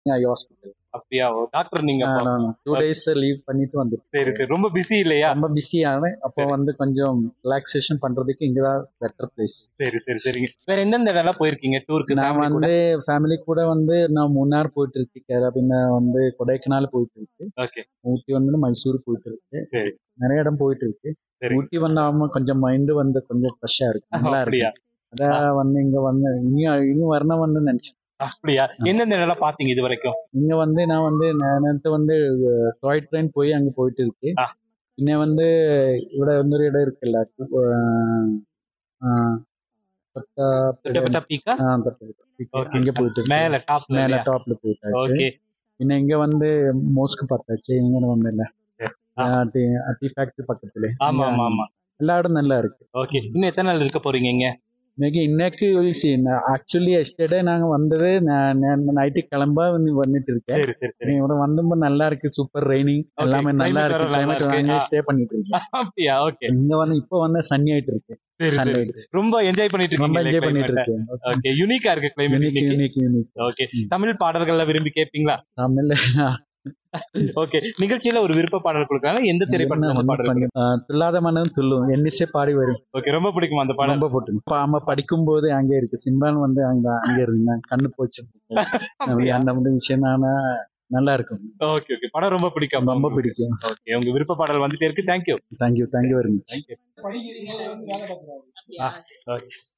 Hospital அப்படியா doctor நீங்க அப்போ. டூ டேஸ் லீவ் பண்ணிட்டு வந்துட்டேன் சரி சரி ரொம்ப பிஸி இல்லையா ரொம்ப பிஸியான அப்போ சரி. வந்து கொஞ்சம் ரிலாக்ஸேஷன் பண்றதுக்கு இங்கதான் பெட்டர் பிளேஸ் சரி சரி சரிங்க வேற எந்தெந்த இடம்லாம் போயிருக்கீங்க டூருக்கு நான் வந்து ஃபேமிலி கூட வந்து நான் மூணார் போயிட்டு இருக்கு கேரளா பின்ன வந்து கொடைக்கானல் போயிட்டு இருக்கு ஓகே ஊட்டி வந்து மைசூர் போயிட்டு இருக்கு சரி நிறைய இடம் போயிட்டு இருக்கு சரி ஊட்டி வந்து ஆமா கொஞ்சம் மைண்ட் வந்து கொஞ்சம் ஃப்ரெஷ்ஷா இருக்கு நல்லா இருக்கு அப்படியா அதான் வந்து இங்க வந்து இனி இனி வரணும் வந்து நினைச்சேன் அப்படியா எந்தெந்த இடம்லாம் பாத்தீங்க இது வரைக்கும் இங்க வந்து நான் வந்து நான் நேத்து வந்து டாய் ட்ரெயின் போய் அங்க போயிட்டு இருக்கு ஆ. பின்ன வந்து ഇവിടെ ഒന്നൊരു ഇടം இருக்குல்ல ஆ, தொட்டா தொட்டபெட்டா பீக்கா ஆ, தொட்டபெட்டா. Okay. அங்க போயிட்டு இருக்கு. மேல டாப்ல மேல மேல டாப்ல போயிட்டாச்சு ஓகே பின்ன இங்க வந்து மோஸ்க் பார்த்தாச்சு இங்க வந்தில்ல ஆ. டீ டீ ஃபேக்டரி பக்கத்துல ஆமா ஆமா ஆமா எல்லா இடம் நல்லா இருக்கு ஓகே இன்னும் எத்தனை நாள் இருக்க போறீங்க இங்க இன்னைக்கு இன்னைக்கு ஆக்சுவலி எஸ்டர்டே நாங்க வந்தது நைட்டு கிளம்பா வந்து வந்துட்டு இருக்கேன் சரி சரி சரி இவட வந்து நல்லா இருக்கு சூப்பர் ரெய்னிங் Okay, எல்லாமே நல்லா climate இருக்கு வேற நல்லா கிளைமேட் இருக்கு. வாங்கி ஆ. ஸ்டே பண்ணிட்டு இருக்கேன் அப்படியா ஓகே இங்க வந்து இப்போ வந்து சன்னி ஆயிட்டு இருக்கு சரி சரி சன்லைட் ரொம்ப என்ஜாய் பண்ணிட்டு ரொம்ப இருக்கீங்க என்ஜாய் பண்ணிட்டு இருக்கேன் ஓகே யூனிக்கா இருக்கு unique climate unique unique okay Tamil பாடல்கள்லாம் விரும்பி கேட்பீங்களா தமிழ்ல ஓகே நிகழ்ச்சியில ஒரு விருப்ப பாடல் கொடுக்குறாங்க எந்த திரைப்படத்துல அந்த பாடல் பண்ணி- ஆ, துல்லாத மனம் துள்ளும் என்னிசை பாடி வரும் ஓகே ரொம்ப பிடிக்குமா அந்த பாடல் ரொம்ப போட்டு இப்ப ஆமா படிக்கும் போது அங்கே இருக்கு சிம்பான் வந்து அங்க அங்க இருந்தான் கண்ணு போச்சு அப்படியா? அந்த மாதிரி விஷயம் நானா நல்லா இருக்கும் ஓகே ஓகே படம் ரொம்ப பிடிக்கும் ரொம்ப பிடிக்கும் ஓகே உங்க விருப்ப பாடல் வந்துட்டே இருக்கு thank you thank you thank you very much thank you okay